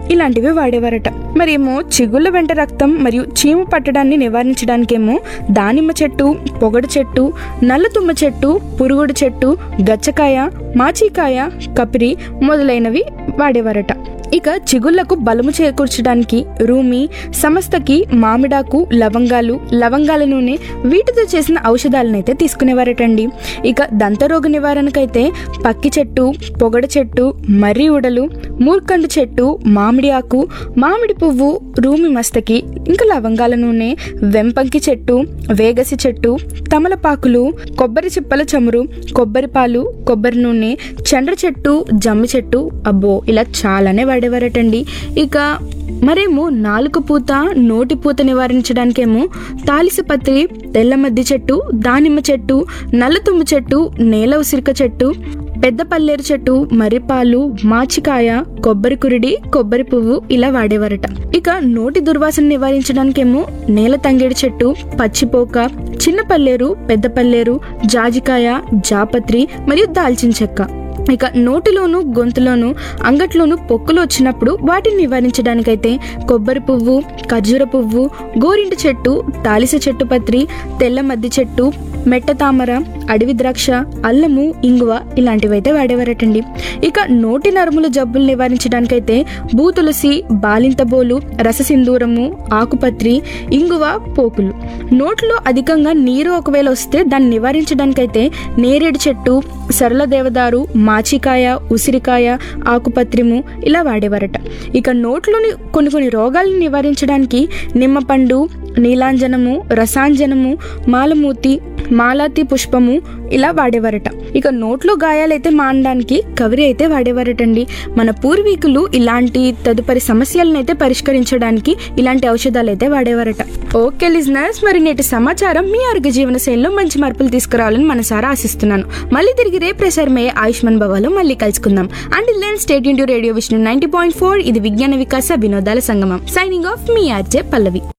ఇలాంటివి వాడేవారట మరేమో చిగుళ్ళ వెంట రక్తం మరియు చీము పట్టడాన్ని నివారించడానికేమో దానిమ్మ చెట్టు పొగడు చెట్టు నల్ల తుమ్మ చెట్టు పురుగుడు చెట్టు గచ్చకాయ మాచికాయ కపిరి మొదలైనవి వాడేవారట ఇక చిగుళ్లకు బలము చేకూర్చడానికి రూమి సమస్తకి మామిడాకు లవంగాలు లవంగాల నూనె వీటితో చేసిన ఔషధాలనైతే తీసుకునేవారటండి ఇక దంతరోగ నివారణకైతే పక్కి చెట్టు పొగడ చెట్టు మర్రి ఉడలు మూర్ఖండు చెట్టు మామిడి ఆకు మామిడి పువ్వు రూమి మస్తకి ఇంకా లవంగాల నూనె వెంపంకి చెట్టు వేగసి చెట్టు తమలపాకులు కొబ్బరి చిప్పల చమురు కొబ్బరి పాలు కొబ్బరి నూనె చండ్ర చెట్టు జమ్మి చెట్టు అబ్బో ఇలా చాలానే వాడేవారటండి ఇక మరేమో నాలుక పూత నోటి పూత నివారించడానికేమో తాలిసిపత్రి తెల్ల మద్ది చెట్టు దానిమ్మ చెట్టు నల్ల తుమ్ము చెట్టు నేల ఉసిరిక చెట్టు పెద్ద పల్లేరు చెట్టు మర్రిపాలు మాచికాయ కొబ్బరి కురిడి కొబ్బరి పువ్వు ఇలా వాడేవారట ఇక నోటి దుర్వాసన నివారించడానికేమో నేల తంగేడు చెట్టు పచ్చిపోక చిన్న పల్లేరు పెద్ద పల్లేరు జాజికాయ జాపత్రి మరియు దాల్చిన చెక్క ఇక నోటిలోను గొంతులోను అంగట్లోను పొక్కులు వచ్చినప్పుడు వాటిని నివారించడానికైతే కొబ్బరి పువ్వు ఖర్జూర పువ్వు గోరింటి చెట్టు తాలిస చెట్టు పత్రి తెల్ల మద్ది చెట్టు మెట్ట తామర అడవి ద్రాక్ష అల్లము ఇంగువ ఇలాంటివైతే వాడేవారటండి ఇక నోటి నరముల జబ్బులు నివారించడానికైతే బూతులసి బాలింతబోలు రససింధూరము ఆకుపత్రి ఇంగువ పోకులు నోట్లో అధికంగా నీరు ఒకవేళ వస్తే దాన్ని నివారించడానికైతే నేరేడు చెట్టు సరళ దేవదారు మాచికాయ ఉసిరికాయ ఆకుపత్రిము ఇలా వాడేవారట ఇక నోట్లోని కొన్ని కొన్ని రోగాలను నివారించడానికి నిమ్మపండు నీలాంజనము రసాంజనము మాలమూతి మాలాతి పుష్పము ఇలా వాడేవారట ఇక నోట్లో గాయాలైతే మానడానికి కవరి అయితే వాడేవారటండి మన పూర్వీకులు ఇలాంటి తదుపరి సమస్యలను అయితే పరిష్కరించడానికి ఇలాంటి ఔషధాలు అయితే వాడేవారట ఓకే లిజనర్స్ మరి నేటి సమాచారం మీ ఆరోగ్య జీవన శైలిలో మంచి మార్పులు తీసుకురావాలని మనసారా ఆశిస్తున్నాను మళ్ళీ తిరిగి రేపు ప్రసారమయ్యే ఆయుష్మాన్ భవాలో మళ్ళీ కలుసుకుందాం అండ్ లెన్ state into radio Vishnu ninety point four ఇది విజ్ఞాన వికాస వినోదాల సంగమం సైనింగ్ ఆఫ్ మీ ఆర్జే పల్లవి